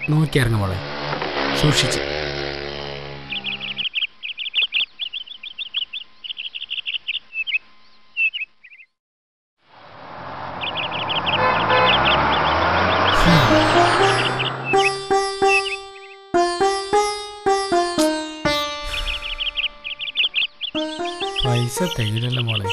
നോക്കി ഇറങ്ങ മോളെ സൂക്ഷിച്ച് പൈസ തികയില്ലല്ലോ മോളെ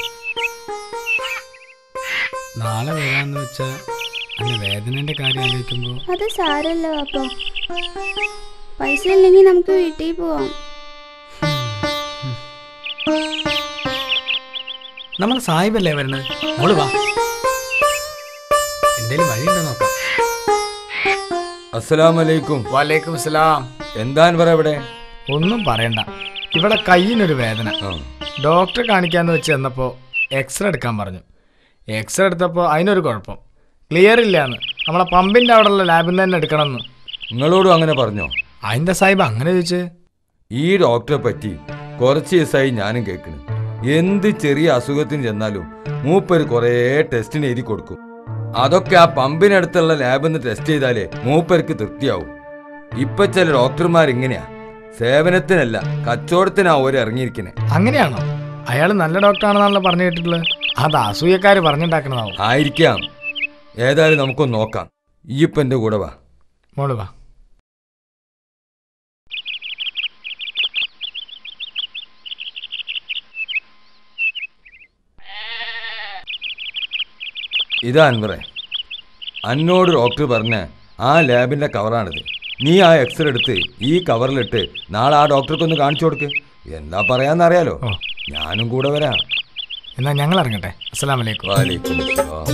നാളെ വരാന്ന് വെച്ചാ അന്ന് വേദനന്റെ കാര്യം ആലോചിക്കുമ്പോ അത് സാരല്ല അപ്പോ പൈസ ഇല്ലെങ്കിൽ നമുക്ക് വീട്ടിൽ പോവാം നമ്മൾ സാഹിബല്ലേ വരണത് മോള് വാ എന്തേലും വഴിയുണ്ടോ നോക്കാം അസ്സലാമലൈക്കും വലൈക്കും സലാം എന്താൻ പറ ഇവിടെ ഒന്നും പറയണ്ട ഇവിടെ കയ്യിനൊരു വേദന ആ. ഡോക്ടറെ കാണിക്കാന്ന് വെച്ച് ചെന്നപ്പോൾ എക്സ്റേ എടുക്കാൻ പറഞ്ഞു എക്സ്റേ എടുത്തപ്പോൾ അതിനൊരു കുഴപ്പം ക്ലിയർ ഇല്ലാന്ന് നമ്മളെ പമ്പിൻ്റെ അവിടെയുള്ള ലാബിൽ നിന്ന് തന്നെ എടുക്കണമെന്ന് നിങ്ങളോടും അങ്ങനെ പറഞ്ഞോ അതിൻ്റെ സാഹിബ് അങ്ങനെ ചോദിച്ച് ഈ ഡോക്ടറെ പറ്റി കുറച്ച് ദിവസമായി ഞാനും കേൾക്കുന്നു എന്ത് ചെറിയ അസുഖത്തിന് ചെന്നാലും മൂപ്പര് കുറേ ടെസ്റ്റിന് എഴുതി കൊടുക്കും അതൊക്കെ ആ പമ്പിനടുത്തുള്ള ലാബിൽ നിന്ന് ടെസ്റ്റ് ചെയ്താലേ മൂപ്പർക്ക് തൃപ്തിയാവും ഇപ്പൊ ചില ഡോക്ടർമാർ ഇങ്ങനെയാ സേവനത്തിനല്ല കച്ചവടത്തിനാ ഓരോ ഇറങ്ങിയിരിക്കണേ അങ്ങനെയാണോ അയാൾ നല്ല ഡോക്ടറാണെന്നാണല്ലോ പറഞ്ഞു കേട്ടിട്ടുള്ളത് അത് അസൂയക്കാർ പറഞ്ഞുണ്ടാക്കണതാവും ആയിരിക്കാം ഏതായാലും നമുക്കൊന്ന് നോക്കാം ഈ ഇപ്പൊ എന്റെ കൂടെ വാ മോള് വാ ഇതാ അൻവറെ അന്നോട് ഡോക്ടർ പറഞ്ഞ ആ ലാബിന്റെ കവറാണിത് നീ ആ എക്സ്റേ എടുത്ത് ഈ കവറിലിട്ട് നാളെ ആ ഡോക്ടർക്കൊന്ന് കാണിച്ചു കൊടുക്ക് എന്താ പറയാന്നറിയാലോ ഓ. ഞാനും കൂടെ വരാം എന്നാ ഞങ്ങൾ ഇറങ്ങട്ടെ അസ്സലാം വലൈക്കും വാലേക്കും അസ്സലാം.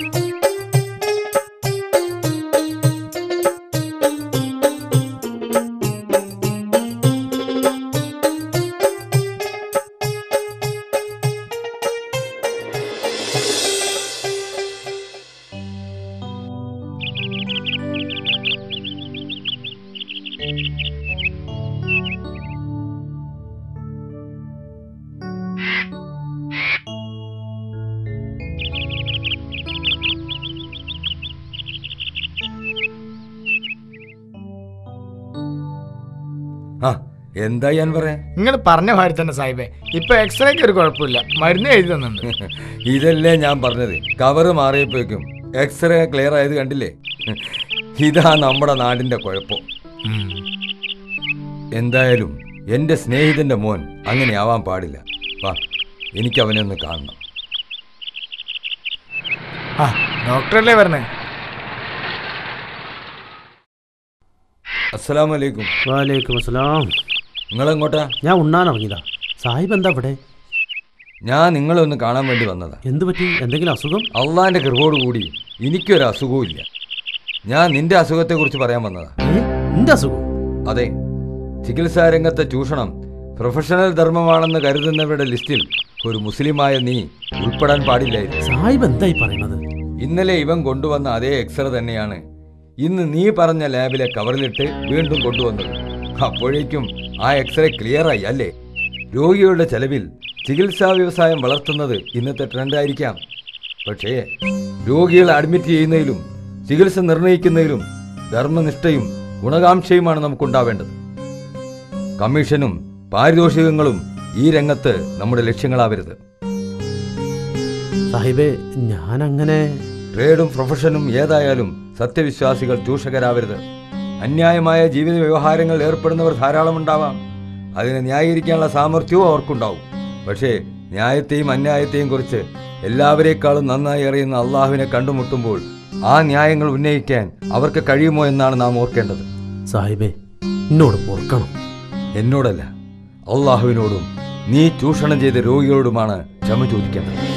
ആ എന്തായി അൻവറെ നിങ്ങൾ പറഞ്ഞ മാതിരി തന്നെ സാഹിബേ ഇപ്പൊ എക്സ്റേക്ക് ഒരു കുഴപ്പമില്ല മരുന്ന് എഴുതി തന്നിട്ടുണ്ട് ഇതല്ലേ ഞാൻ പറഞ്ഞത് കവറ് മാറിയപ്പോഴേക്കും എക്സ്റേ ക്ലിയർ ആയത് കണ്ടില്ലേ ഇതാ നമ്മുടെ നാടിന്റെ കുഴപ്പം ഉം. എന്തായാലും എൻ്റെ സ്നേഹിതന്റെ മോൻ അങ്ങനെ ആവാൻ പാടില്ല വാ എനിക്ക് അവനെ ഒന്ന് കാണണം ആ ഡോക്ടറല്ലേ പറഞ്ഞേ അസ്സലാമലൈക്കും വാലേക്കും അസ്സലാം നിങ്ങളെങ്ങോട്ടാ ഞാൻ ഉണ്ണാൻ ഇറങ്ങിയതാ സാഹിബ് എന്താ ഇവിടെ ഞാൻ നിങ്ങളെ ഒന്ന് കാണാൻ വേണ്ടി വന്നതാ എന്ത് പറ്റി എന്തെങ്കിലും അസുഖം അള്ളാന്റെ കൃപോടുകൂടി എനിക്കൊരു അസുഖവും ഇല്ല ഞാൻ നിന്റെ അസുഖത്തെക്കുറിച്ച് പറയാൻ വന്നതാ ഏ എന്റെ അസുഖം അതെ ചികിത്സാ രംഗത്തെ ചൂഷണം പ്രൊഫഷണൽ ധർമ്മമാണെന്ന് കരുതുന്നവരുടെ ലിസ്റ്റിൽ ഒരു മുസ്ലിമായ നീ ഉൾപ്പെടാൻ പാടില്ലായിരുന്നു സാഹിബ് എന്തായി പറയണത് ഇന്നലെ ഇവൻ കൊണ്ടുവന്ന അതേ എക്സ്റേ തന്നെയാണ് ഇന്ന് നീ പറഞ്ഞ ലാബിലെ കവറിലിട്ട് വീണ്ടും കൊണ്ടുവന്നത് അപ്പോഴേക്കും ആ എക്സ്റേ ക്ലിയറായി അല്ലേ രോഗികളുടെ ചെലവിൽ ചികിത്സാ വ്യവസായം വളർത്തുന്നത് ഇന്നത്തെ ട്രെൻഡായിരിക്കാം പക്ഷേ രോഗികളെ അഡ്മിറ്റ് ചെയ്യുന്നതിലും ചികിത്സ നിർണ്ണയിക്കുന്നതിലും ധർമ്മനിഷ്ഠയും ഗുണകാംക്ഷയുമാണ് നമുക്കുണ്ടാവേണ്ടത് കമ്മീഷനും പാരിതോഷികങ്ങളും ഈ രംഗത്ത് നമ്മുടെ ലക്ഷ്യങ്ങളാവരുത് സാഹിബേ ഞാൻ അങ്ങനെ ട്രേഡും പ്രൊഫഷനും ഏതായാലും സത്യവിശ്വാസികൾ ചൂഷകരാവരുത് അന്യായമായ ജീവിത വ്യവഹാരങ്ങൾ ഏർപ്പെടുന്നവർ ധാരാളമുണ്ടാവാം അതിനെ ന്യായീകരിക്കാനുള്ള സാമർഥ്യവും അവർക്കുണ്ടാവും പക്ഷേ ന്യായത്തെയും അന്യായത്തെയും കുറിച്ച് എല്ലാവരേക്കാളും നന്നായി അറിയുന്ന അള്ളാഹുവിനെ കണ്ടുമുട്ടുമ്പോൾ ആ ന്യായങ്ങൾ ഉന്നയിക്കാൻ അവർക്ക് കഴിയുമോ എന്നാണ് നാം ഓർക്കേണ്ടത് സാഹിബേ എന്നോട് പൊറുക്കണം എന്നോടല്ല അള്ളാഹുവിനോടും നീ ചൂഷണം ചെയ്ത രോഗികളോടുമാണ് ക്ഷമ ചോദിക്കേണ്ടത്